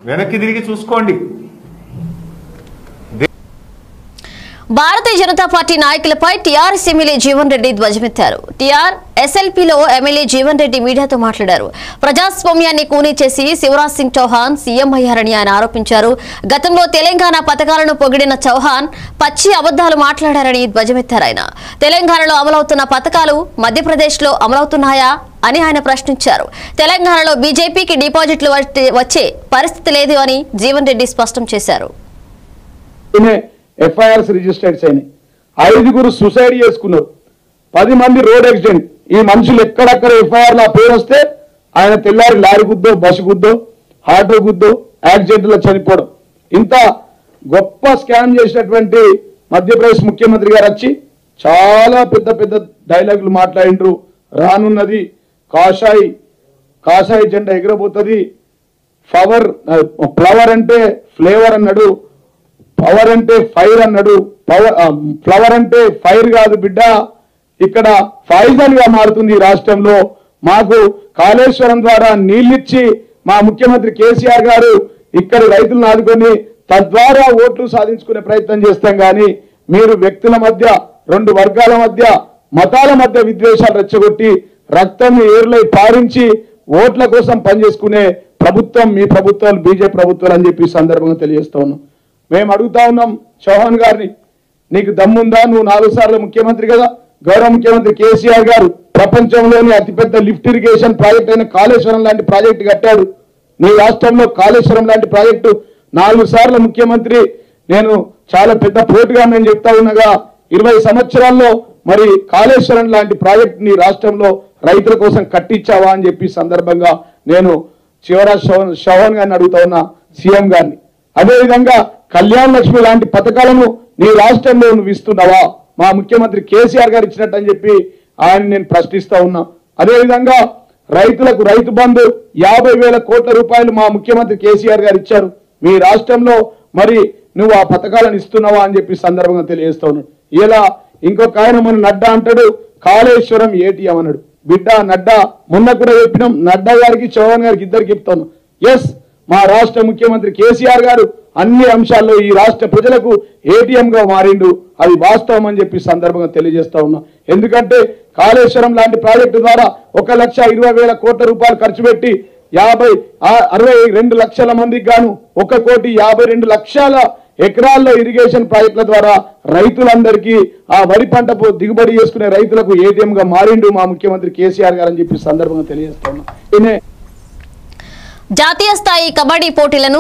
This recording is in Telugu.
వెనక్కి తిరిగి చూసుకోండి భారతీయ జనతా పార్టీ నాయకులపై టీఆర్ఎస్ ఎమ్మెల్యే జీవన్ రెడ్డి ధ్వజమెత్తారు టీఆర్ ఎస్ఎల్పీలో ఎమ్మెల్యే జీవన్ రెడ్డి మీడియాతో మాట్లాడారు ప్రజాస్వామ్యాన్ని కూనీ చేసి శివరాజ్ సింగ్ చౌహాన్ సీఎం అయ్యారని ఆయన ఆరోపించారు గతంలో తెలంగాణ పథకాలను పొగిడిన చౌహాన్ పచ్చి అబద్దాలు మాట్లాడారని ధ్వజమెత్తారు ఆయన తెలంగాణలో అమలవుతున్న పథకాలు మధ్యప్రదేశ్లో అమలవుతున్నాయా అని ఆయన ప్రశ్నించారు తెలంగాణలో బీజేపీకి డిపాజిట్లు వచ్చే- వచ్చే పరిస్థితి లేదు అని జీవన్ రెడ్డి స్పష్టం చేశారు ఎఫ్ఐఆర్స్ రిజిస్టర్స్ అయినాయి ఐదుగురు సూసైడ్ చేసుకున్నారు పది మంది రోడ్ యాక్సిడెంట్ ఈ మనుషులు ఎక్కడక్కడ ఎఫ్ఐఆర్ నా పేరు వస్తే ఆయన తెల్లారి లారీ గుద్దో బస్సు గుద్దో ఆటో గుద్దో యాక్సిడెంట్ లో చనిపోవడం ఇంత గొప్ప స్కామ్ చేసినటువంటి మధ్యప్రదేశ్ ముఖ్యమంత్రి గారు వచ్చి చాలా పెద్ద పెద్ద డైలాగులు మాట్లాడిండ్రు రానున్నది కాషాయి కాషాయి జెండా ఎగరబోతుంది ఫ్లవర్ ఫ్లవర్ అంటే ఫ్లేవర్ అన్నాడు పవర్ అంటే ఫైర్ అన్నాడు పవర్ ఫ్లవర్ అంటే ఫైర్ కాదు బిడ్డ ఇక్కడ ఫైజన్ గా మారుతుంది ఈ రాష్ట్రంలో మాకు కాళేశ్వరం ద్వారా నీళ్ళిచ్చి మా ముఖ్యమంత్రి కేసీఆర్ గారు ఇక్కడ రైతులను ఆదుకొని తద్వారా ఓట్లు సాధించుకునే ప్రయత్నం చేస్తాం కానీ మీరు వ్యక్తుల మధ్య రెండు వర్గాల మధ్య మతాల మధ్య విద్వేషాలు రెచ్చగొట్టి రక్తాన్ని ఏర్లై పారించి ఓట్ల కోసం పనిచేసుకునే ప్రభుత్వం మీ ప్రభుత్వాలు బీజేపీ ప్రభుత్వాలు అని చెప్పి ఈ సందర్భంగా తెలియజేస్తా ఉన్నాం మేము అడుగుతా ఉన్నాం చౌహాన్ గారిని నీకు దమ్ముందా నువ్వు నాలుగు సార్లు ముఖ్యమంత్రి కదా గౌరవ ముఖ్యమంత్రి కేసీఆర్ గారు ప్రపంచంలోని అతిపెద్ద లిఫ్ట్ ఇరిగేషన్ ప్రాజెక్ట్ అయిన కాళేశ్వరం లాంటి ప్రాజెక్టు కట్టాడు నీ రాష్ట్రంలో కాళేశ్వరం లాంటి ప్రాజెక్టు నాలుగు సార్లు ముఖ్యమంత్రి నేను చాలా పెద్ద పోటుగా నేను చెప్తా ఉన్నగా ఇరవై సంవత్సరాల్లో మరి కాళేశ్వరం లాంటి ప్రాజెక్ట్ నీ రాష్ట్రంలో రైతుల కోసం కట్టించావా అని చెప్పి ఈ సందర్భంగా నేను శివరాజ్ చౌహాన్ చౌహాన్ గారిని అడుగుతా ఉన్నా సీఎం గారిని అదేవిధంగా కళ్యాణ లక్ష్మి లాంటి పథకాలను నీ రాష్ట్రంలో నువ్వు ఇస్తున్నావా మా ముఖ్యమంత్రి కేసీఆర్ గారు ఇచ్చినట్టు అని చెప్పి ఆయన నేను ప్రశ్నిస్తా ఉన్నా అదేవిధంగా రైతులకు రైతు బంధు యాభై వేల కోట్ల రూపాయలు మా ముఖ్యమంత్రి కేసీఆర్ గారు ఇచ్చారు మీ రాష్ట్రంలో మరి నువ్వు ఆ పథకాలను ఇస్తున్నావా అని చెప్పి సందర్భంగా తెలియజేస్తా ఉన్నాడు ఇలా ఇంకొక ఆయన మన నడ్డా అంటాడు కాళేశ్వరం ఏటీఎం అన్నాడు బిడ్డ నడ్డా మొన్న కూడా చెప్పినాం నడ్డా గారికి చౌహాన్ గారికి ఇద్దరికి చెప్తాను ఎస్ మా రాష్ట్ర ముఖ్యమంత్రి కేసీఆర్ గారు అన్ని అంశాల్లో ఈ రాష్ట్ర ప్రజలకు ఏటీఎం గా మారిండు అది వాస్తవం అని చెప్పి సందర్భంగా తెలియజేస్తా ఉన్నా ఎందుకంటే కాళేశ్వరం లాంటి ప్రాజెక్టు ద్వారా ఒక లక్ష ఇరవై వేల కోట్ల రూపాయలు ఖర్చు పెట్టి యాభై ఆ- అరవై రెండు లక్షల మందికి గాను ఒక కోటి యాభై రెండు లక్షల ఎకరాల్లో ఇరిగేషన్ ప్రాజెక్టుల ద్వారా రైతులందరికీ ఆ వరి పంట పో- దిగుబడి చేసుకునే రైతులకు ఏటీఎం గా మారిండు మా ముఖ్యమంత్రి కేసీఆర్ గారు అని చెప్పి సందర్భంగా తెలియజేస్తా ఉన్నా ఈయనే జాతీయ స్థాయి కబడ్డీ పోటీలను